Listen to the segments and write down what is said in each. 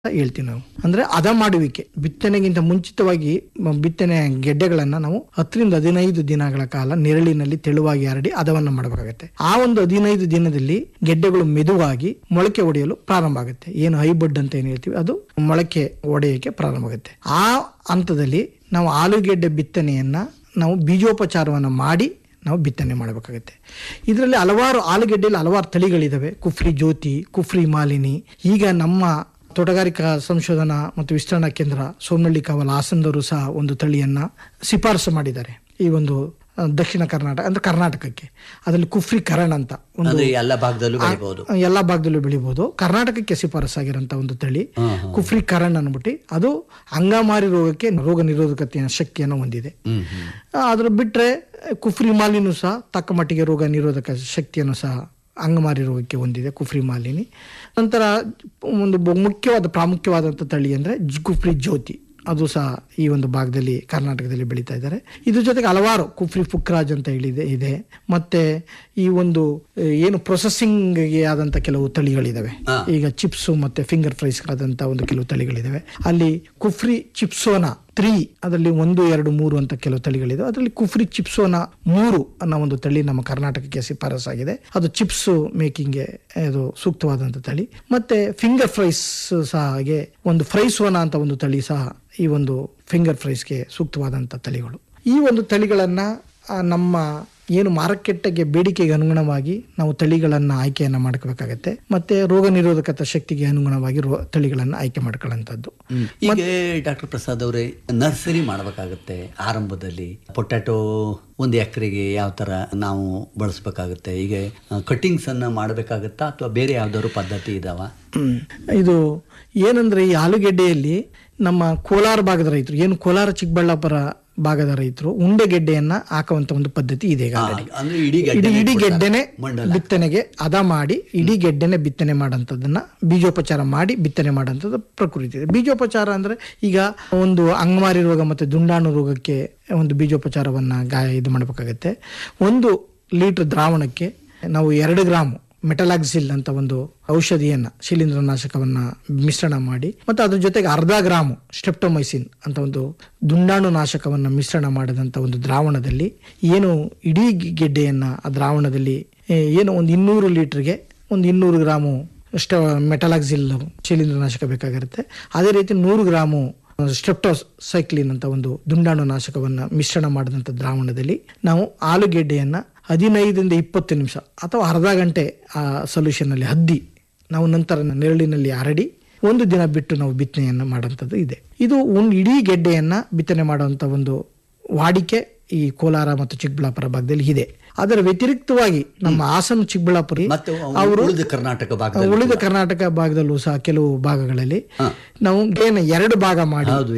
ಹೇಳ್ತೀವಿ ನಾವು ಅಂದ್ರೆ ಹದ ಮಾಡುವಿಕೆ ಬಿತ್ತನೆಗಿಂತ ಮುಂಚಿತವಾಗಿ ಮ- ಬಿತ್ತನೆ ಗೆಡ್ಡೆಗಳನ್ನ ನಾವು ಹತ್ತರಿಂದ ಹದಿನೈದು ದಿನಗಳ ಕಾಲ ನೆರಳಿನಲ್ಲಿ ತೆಳುವಾಗಿ ಹರಡಿ ಹದವನ್ನ ಮಾಡಬೇಕಾಗತ್ತೆ ಆ ಒಂದು ಹದಿನೈದು ದಿನದಲ್ಲಿ ಗೆಡ್ಡೆಗಳು ಮೆದುವಾಗಿ ಮೊಳಕೆ ಒಡೆಯಲು ಪ್ರಾರಂಭ ಆಗುತ್ತೆ ಏನು ಹೈಬಡ್ ಅಂತ ಏನು ಹೇಳ್ತೀವಿ ಅದು ಮೊಳಕೆ ಒಡೆಯಕ್ಕೆ ಪ್ರಾರಂಭ ಆಗುತ್ತೆ ಆ ಹಂತದಲ್ಲಿ ನಾವು ಆಲೂಗೆಡ್ಡೆ ಬಿತ್ತನೆಯನ್ನ ನಾವು ಬೀಜೋಪಚಾರವನ್ನು ಮಾಡಿ ನಾವು ಬಿತ್ತನೆ ಮಾಡಬೇಕಾಗುತ್ತೆ ಇದರಲ್ಲಿ ಹಲವಾರು ಆಲೂಗೆಡ್ಡೆಯಲ್ಲಿ ಹಲವಾರು ತಳಿಗಳಿದಾವೆ ಕುಫ್ರಿ ಜ್ಯೋತಿ ಕುಫ್ರಿ ಮಾಲಿನಿ ಈಗ ನಮ್ಮ ತೋಟಗಾರಿಕಾ ಸಂಶೋಧನಾ ಮತ್ತು ವಿಸ್ತರಣಾ ಕೇಂದ್ರ ಸೋಮನಹಳ್ಳಿ ಕಾವಲ್ ಹಾಸನದವರು ಸಹ ಒಂದು ತಳಿಯನ್ನ ಶಿಫಾರಸು ಮಾಡಿದ್ದಾರೆ ಈ ಒಂದು ಆ, ದಕ್ಷಿಣ ಕರ್ನಾಟಕ ಅಂದ್ರೆ ಕರ್ನಾಟಕಕ್ಕೆ ಅದರಲ್ಲಿ ಕುಫ್ರಿ ಕರಣ್ ಅಂತ ಒಂದು ಅಂದ್ರೆ ಎಲ್ಲ ಭಾಗದಲ್ಲೂ ಬೆಳಿಬಹುದು ಎಲ್ಲ ಭಾಗದಲ್ಲೂ ಬೆಳಿಬಹುದು ಕರ್ನಾಟಕಕ್ಕೆ ಶಿಫಾರಸ್ಸಾಗಿರೋಂಥ ಒಂದು ತಳಿ ಕುಫ್ರಿ ಕರಣ್ ಅನ್ಬಿಟ್ಟು ಅದು ಅಂಗಮಾರಿ ರೋಗಕ್ಕೆ ರೋಗ ನಿರೋಧಕತೆಯ ಶಕ್ತಿಯನ್ನು ಹೊಂದಿದೆ ಹ್ಮ್ ಹ್ಮ್ ಆ, ಅದ್ರ ಬಿಟ್ರೆ ಕುಫ್ರಿ ಮಾಲಿನೂ ಸಹ ತಕ್ಕ ಮಟ್ಟಿಗೆ ರೋಗ ನಿರೋಧಕ ಶಕ್ತಿಯನ್ನು ಸಹ ಅಂಗಮಾರಿ ರೋಗಕ್ಕೆ ಹೊಂದಿದೆ ಕುಫ್ರಿ ಮಾಲಿನಿ ನಂತರ ಒಂದು ಬ- ಮುಖ್ಯವಾದ ಪ್ರಾಮುಖ್ಯವಾದಂಥ ತಳಿ ಅಂದರೆ ಕುಫ್ರಿ ಜ್ಯೋತಿ ಅದು ಸಹ ಈ ಒಂದು ಭಾಗದಲ್ಲಿ ಕರ್ನಾಟಕದಲ್ಲಿ ಬೆಳೀತಾ ಇದ್ದಾರೆ ಇದ್ರ ಜೊತೆಗೆ ಹಲವಾರು ಕುಫ್ರಿ ಫುಕ್ರಾಜ್ ಅಂತ ಹೇಳಿದೆ ಇದೆ ಮತ್ತೆ ಈ ಒಂದು ಆ, ಏನು ಪ್ರೊಸೆಸಿಂಗ್ಗೆ ಆದಂತ ಕೆಲವು ತಳಿಗಳಿದಾವೆ ಈಗ ಚಿಪ್ಸ್ ಮತ್ತೆ ಫಿಂಗರ್ ಫ್ರೈಸ್ ಆದಂತ ಒಂದು ಕೆಲವು ತಳಿಗಳಿದಾವೆ ಅಲ್ಲಿ ಕುಫ್ರಿ ಚಿಪ್ಸೋನಾ ತ್ರೀ ಅದರಲ್ಲಿ ಒಂದು ಎರಡು ಮೂರು ಅಂತ ಕೆಲವು ತಳಿಗಳಿದೆ ಅದರಲ್ಲಿ ಕುಫ್ರಿ ಚಿಪ್ಸೋನ ಮೂರು ಅನ್ನೋ ಒಂದು ತಳಿ ನಮ್ಮ ಕರ್ನಾಟಕಕ್ಕೆ ಶಿಫಾರಸ್ಸಾಗಿದೆ ಅದು ಚಿಪ್ಸ್ ಮೇಕಿಂಗ್ಗೆ ಅದು ಸೂಕ್ತವಾದಂಥ ತಳಿ ಮತ್ತೆ ಫಿಂಗರ್ ಫ್ರೈಸ್ ಸಹ ಹಾಗೆ ಒಂದು ಫ್ರೈಸೋನ ಅಂತ ಒಂದು ತಳಿ ಸಹ ಈ ಒಂದು ಫಿಂಗರ್ ಫ್ರೈಸ್ಗೆ ಸೂಕ್ತವಾದಂಥ ತಳಿಗಳು ಈ ಒಂದು ತಳಿಗಳನ್ನ ಆ, ನಮ್ಮ ಏನು ಮಾರುಕಟ್ಟೆಗೆ ಬೇಡಿಕೆಗೆ ಅನುಗುಣವಾಗಿ ನಾವು ತಳಿಗಳನ್ನು ಆಯ್ಕೆಯನ್ನು ಮಾಡ್ಕೋಬೇಕಾಗತ್ತೆ ಮತ್ತೆ ರೋಗ ನಿರೋಧಕತ ಶಕ್ತಿಗೆ ಅನುಗುಣವಾಗಿ ರೋ ತಳಿಗಳನ್ನು ಆಯ್ಕೆ ಮಾಡ್ಕೊಳ್ಳೋಂಥದ್ದು ಈಗ ಡಾಕ್ಟರ್ ಪ್ರಸಾದ್ ಅವರೇ ನರ್ಸರಿ ಮಾಡಬೇಕಾಗತ್ತೆ ಆರಂಭದಲ್ಲಿ ಪೊಟ್ಯಾಟೊ ಒಂದು ಎಕರೆಗೆ ಯಾವ ತರ ನಾವು ಬಳಸಬೇಕಾಗುತ್ತೆ ಈಗ ಕಟ್ಟಿಂಗ್ಸ್ ಅನ್ನ ಮಾಡಬೇಕಾಗತ್ತಾ ಅಥವಾ ಬೇರೆ ಯಾವ್ದಾದ್ರು ಪದ್ಧತಿ ಇದಾವ ಹ್ಮ್. ಇದು ಏನಂದ್ರೆ ಈ ಆಲೂಗೆಡ್ಡೆಯಲ್ಲಿ ನಮ್ಮ ಕೋಲಾರ ಭಾಗದ ರೈತರು ಏನು ಕೋಲಾರ ಚಿಕ್ಕಬಳ್ಳಾಪುರ ಭಾಗದ ರೈತರು ಉಂಡೆಗೆಡ್ಡೆಯನ್ನ ಹಾಕುವಂತ ಒಂದು ಪದ್ಧತಿ ಇದೆ ಈಗ already. ಅಂದ್ರೆ ಇಡೀ ಇಡೀ ಗೆಡ್ಡೆನೇ ಇಡೀ ಕೊಡ್ತಾರೆ. ಗೆಡ್ಡೆನೆ ಮಂಡಲ ಬಿತ್ತನೆಗೆ ಹದ ಮಾಡಿ ಇಡೀ ಗೆಡ್ಡೆನೆ ಬಿತ್ತನೆ ಮಾಡೋಂಥದ್ದನ್ನ ಬೀಜೋಪಚಾರ ಮಾಡಿ ಬಿತ್ತನೆ ಮಾಡೋಂಥದ್ದು ಪ್ರಕೃತಿ ಇದೆ ಬೀಜೋಪಚಾರ ಅಂದ್ರೆ ಈಗ ಒಂದು ಅಂಗಮಾರಿ ರೋಗ ಮತ್ತೆ ದುಂಡಾಣು ರೋಗಕ್ಕೆ ಒಂದು ಬೀಜೋಪಚಾರವನ್ನ ಗಾಯ ಇದು ಮಾಡಬೇಕಾಗತ್ತೆ ಒಂದು ಲೀಟರ್ ದ್ರಾವಣಕ್ಕೆ ನಾವು ಎರಡು ಗ್ರಾಮ್ ಮೆಟಲಾಕ್ಸಿಲ್ ಅಂತ ಒಂದು ಔಷಧಿಯನ್ನ ಶಿಲೀಂಧ್ರನಾಶಕವನ್ನ ಮಿಶ್ರಣ ಮಾಡಿ ಮತ್ತು ಅದ್ರ ಜೊತೆಗೆ ಅರ್ಧ ಗ್ರಾಮ್ ಸ್ಟೆಪ್ಟೊಮೈಸಿನ್ ಅಂತ ಒಂದು ದುಂಡಾಣು ನಾಶಕವನ್ನ ಮಿಶ್ರಣ ಮಾಡಿದಂಥ ಒಂದು ದ್ರಾವಣದಲ್ಲಿ ಏನು ಇಡೀ ಗೆಡ್ಡೆಯನ್ನ ಆ ದ್ರಾವಣದಲ್ಲಿ ಏ, ಏನು ಒಂದು ಇನ್ನೂರು ಲೀಟರ್ಗೆ ಒಂದು ಇನ್ನೂರು ಗ್ರಾಮು ಸ್ಟ ಮೆಟಲಾಕ್ಸಿಲ್ ಶಿಲೀಂಧ್ರನಾಶಕ ಬೇಕಾಗಿರುತ್ತೆ ಅದೇ ರೀತಿ ನೂರು ಗ್ರಾಮು ಸ್ಟ್ರೆಪ್ಟೋಸೈಕ್ಲಿನ್ ಅಂತ ಒಂದು ದುಂಡಾಣು ನಾಶಕವನ್ನ ಮಿಶ್ರಣ ಮಾಡಿದಂಥ ದ್ರಾವಣದಲ್ಲಿ ನಾವು ಆಲೂಗೆಡ್ಡೆಯನ್ನ ಹದಿನೈದರಿಂದ ಇಪ್ಪತ್ತು ನಿಮಿಷ ಅಥವಾ ಅರ್ಧ ಗಂಟೆ ಆ ಸೊಲ್ಯೂಷನ್ ಅಲ್ಲಿ ಹದ್ದಿ ನಾವು ನಂತರ ನೆರಳಿನಲ್ಲಿ ಹರಡಿ ಒಂದು ದಿನ ಬಿಟ್ಟು ನಾವು ಬಿತ್ತನೆಯನ್ನು ಮಾಡೋಂಥದ್ದು ಇದೆ ಇದು ಒಂದು ಇಡೀ ಗೆಡ್ಡೆಯನ್ನ ಬಿತ್ತನೆ ಮಾಡುವಂಥ ಒಂದು ವಾಡಿಕೆ ಈ ಕೋಲಾರ ಮತ್ತು ಚಿಕ್ಕಬಳ್ಳಾಪುರ ಭಾಗದಲ್ಲಿ ಇದೆ ಅದರ ವ್ಯತಿರಿಕ್ತವಾಗಿ ನಮ್ಮ ಹಾಸನ ಚಿಕ್ಕಬಳ್ಳಾಪುರ ಮತ್ತು ಅವು ಉಳಿದ ಕರ್ನಾಟಕ ಭಾಗದಲ್ಲಿ ಉಳಿದ ಕರ್ನಾಟಕ ಭಾಗದಲ್ಲೂ ಸಹ ಕೆಲವು ಭಾಗಗಳಲ್ಲಿ ನಾವು ಏನು ಎರಡು ಭಾಗ ಮಾಡಿ ಹೌದು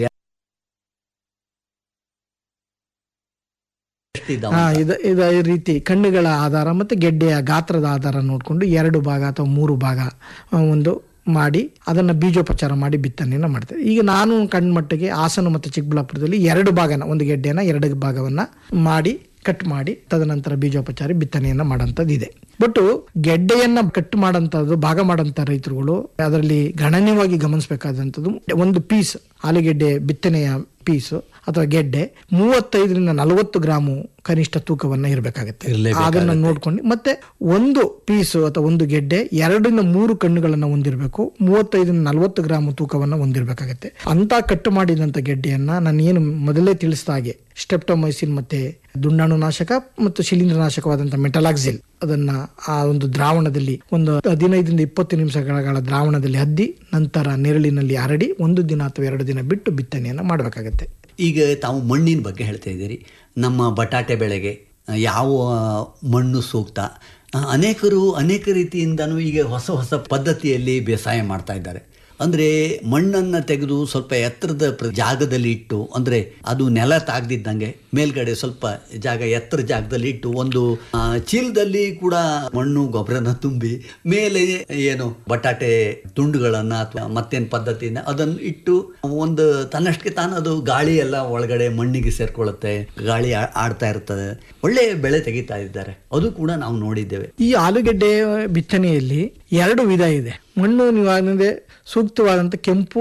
ಎಷ್ಟಿದಾವ ಹಾ ಇದ ಇದ ಈ ರೀತಿ ಕಣ್ಣುಗಳ ಆಧಾರ ಮತ್ತೆ ಗೆಡ್ಡೆಯ ಗಾತ್ರದ ಆಧಾರ ನೋಡಿಕೊಂಡು ಎರಡು ಭಾಗ ಅಥವಾ ಮೂರು ಭಾಗ ಆ, ಒಂದು ಮಾಡಿ ಅದನ್ನ ಬೀಜೋಪಚಾರ ಮಾಡಿ ಬಿತ್ತನೆಯನ್ನ ಮಾಡ್ತೇವೆ ಈಗ ನಾನು ಕಣ್ಮಟ್ಟಿಗೆ ಹಾಸನ ಮತ್ತು ಚಿಕ್ಕಬಳ್ಳಾಪುರದಲ್ಲಿ ಎರಡು ಭಾಗನ ಒಂದು ಗೆಡ್ಡೆನ ಎರಡು ಭಾಗವನ್ನ ಮಾಡಿ ಕಟ್ ಮಾಡಿ ತದನಂತರ ಬೀಜೋಪಚಾರ ಬಿತ್ತನೆಯನ್ನ ಮಾಡೋಂಥದ್ದು ಇದೆ ಬಟ್ ಗೆಡ್ಡೆಯನ್ನ ಕಟ್ ಮಾಡೋಂಥದ್ದು ಭಾಗ ಮಾಡೋಂಥ ರೈತರುಗಳು ಅದರಲ್ಲಿ ಗಣನೀಯವಾಗಿ ಗಮನಿಸಬೇಕಾದಂಥದ್ದು ಒಂದು ಪೀಸ್ ಆಲೂಗೆಡ್ಡೆ ಬಿತ್ತನೆಯ ಪೀಸು ಅಥವಾ ಗೆಡ್ಡೆ ಮೂವತ್ತೈದರಿಂದ ನಲವತ್ತು ಗ್ರಾಮು ಕನಿಷ್ಠ ತೂಕವನ್ನ ಇರಬೇಕಾಗುತ್ತೆ ಅದನ್ನ ನೋಡ್ಕೊಂಡು ಮತ್ತೆ ಒಂದು ಪೀಸು ಅಥವಾ ಒಂದು ಗೆಡ್ಡೆ ಎರಡರಿಂದ ಮೂರು ಕಣ್ಣುಗಳನ್ನ ಹೊಂದಿರಬೇಕು ಮೂವತ್ತೈದರಿಂದ ನಲವತ್ತು ಗ್ರಾಮ್ ತೂಕವನ್ನ ಹೊಂದಿರಬೇಕಾಗುತ್ತೆ ಅಂತ ಕಟ್ಟು ಮಾಡಿದಂತ ಗೆಡ್ಡೆಯನ್ನ ನಾನು ಏನು ಮೊದಲೇ ತಿಳಿಸಿದ ಹಾಗೆ ಸ್ಟೆಪ್ಟೊಮೈಸಿನ್ ಮತ್ತೆ ದುಂಡಾಣು ನಾಶಕ ಮತ್ತು ಶಿಲೀಂಧ್ರ ನಾಶಕವಾದಂತಹ ಮೆಟಲಾಕ್ಸಿಲ್ ಅದನ್ನ ಆ ಒಂದು ದ್ರಾವಣದಲ್ಲಿ ಒಂದು ಹದಿನೈದರಿಂದ ಇಪ್ಪತ್ತು ನಿಮಿಷಗಳ ದ್ರಾವಣದಲ್ಲಿ ಹದ್ದಿ ನಂತರ ನೆರಳಿನಲ್ಲಿ ಹರಡಿ ಒಂದು ದಿನ ಅಥವಾ ಎರಡು ದಿನ ಬಿಟ್ಟು ಬಿತ್ತನೆಯನ್ನ ಮಾಡಬೇಕಾಗತ್ತೆ ಈಗ ತಾವು ಮಣ್ಣಿನ ಬಗ್ಗೆ ಹೇಳ್ತಾ ಇದ್ದೀರಿ ನಮ್ಮ ಬಟಾಟೆ ಬೆಳೆಗೆ ಆ, ಯಾವ ಮಣ್ಣು ಸೂಕ್ತ ಆ, ಅನೇಕರು ಅನೇಕ ರೀತಿಯಿಂದನೂ ಈಗ ಹೊಸ ಹೊಸ ಪದ್ಧತಿಯಲ್ಲಿ ಬೇಸಾಯ ಮಾಡ್ತಾ ಇದ್ದಾರೆ ಅಂದರೆ ಮಣ್ಣನ್ನು ತೆಗೆದು ಸ್ವಲ್ಪ ಎತ್ತರದ ಪ್ರ- ಜಾಗದಲ್ಲಿ ಇಟ್ಟು ಅಂದರೆ ಅದು ನೆಲ ತಾಗ್ದಿದ್ದಂಗೆ ಮೇಲ್ಗಡೆ ಸ್ವಲ್ಪ ಜಾಗ ಎತ್ತರ ಜಾಗದಲ್ಲಿ ಇಟ್ಟು ಒಂದು ಆ, ಚೀಲದಲ್ಲಿ ಕೂಡ ಮಣ್ಣು ಗೊಬ್ಬರನ ತುಂಬಿ ಮೇಲೆ ಏನು ಬಟಾಟೆ ತುಂಡುಗಳನ್ನು ಅಥವಾ ಮತ್ತೇನು ಪದ್ಧತಿಯಿಂದ ಅದನ್ನು ಇಟ್ಟು ಒಂದು ತನ್ನಷ್ಟಕ್ಕೆ ತಾನು ಅದು ಗಾಳಿ ಎಲ್ಲ ಒಳಗಡೆ ಮಣ್ಣಿಗೆ ಸೇರ್ಕೊಳ್ಳುತ್ತೆ ಗಾಳಿ ಆ- ಆಡ್ತಾ ಇರ್ತದೆ ಒಳ್ಳೆಯ ಬೆಳೆ ತೆಗಿತಾ ಇದ್ದಾರೆ ಅದು ಕೂಡ ನಾವು ನೋಡಿದ್ದೇವೆ ಈ ಆಲೂಗೆಡ್ಡೆ ಬಿತ್ತನೆಯಲ್ಲಿ ಎರಡು ವಿಧ ಇದೆ ಮಣ್ಣು ನೀವು ಆಗಂದ್ರೆ ಸೂಕ್ತವಾದಂಥ ಕೆಂಪು